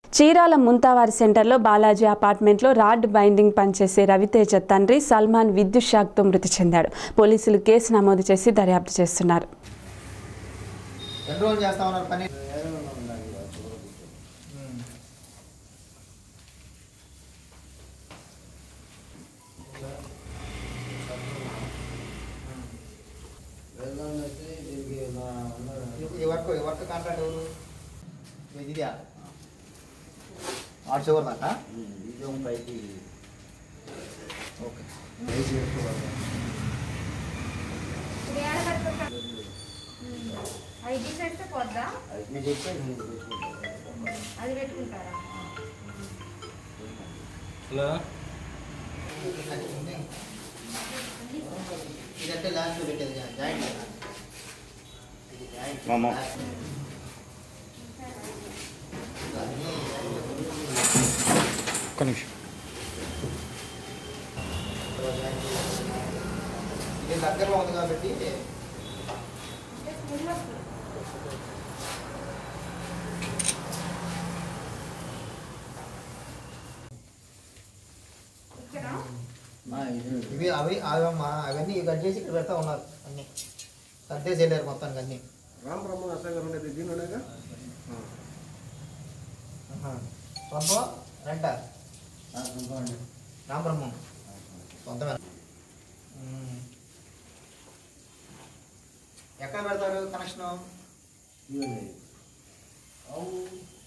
చీరాల ముంతావారి సెంటర్లో బాలాజీ అపార్ట్మెంట్లో rod binding పనిచేసే రవితేజ తండ్రి సల్మాన్ విద్యుత్ షాక్తో మృతి చెందాడు పోలీసులు కేసు నమోదు చేసి దర్యాప్తు చేస్తున్నారు ఎన్ని రోజులు చేస్తా ఉన్నారు పని ఈ వర్క్ ఈ వర్క్ కాంట్రాక్ట్ ఎవరు ఇది ఇదా ఆడు చివరి దాకా ఓకే అది తీసేస్తే పోద్దా అది పెట్టుకుంటారా ఇదంటే లాస్ట్లో పెట్టేది జాయింట్ కదా ఇది జాయింట్ మామ. ఒక్క నిమిషం ఇది దగ్గరలో ఉంది కాబట్టి ఇక్కడ ఇవి అవి అవమ్మా అవన్నీ కట్ చేసి ఇక్కడ పెడతా ఉన్నారు అన్ని సర్దేసి వెళ్ళారు మొత్తానికి అన్ని రామ్ బ్రహ్మ అసలు ఉండేది దీనిలోనేగా సొంత రెంట రామబ్రహ్మం సొంతమే ఉమ్. ఎక్కడ పెడతారు కనెక్షన్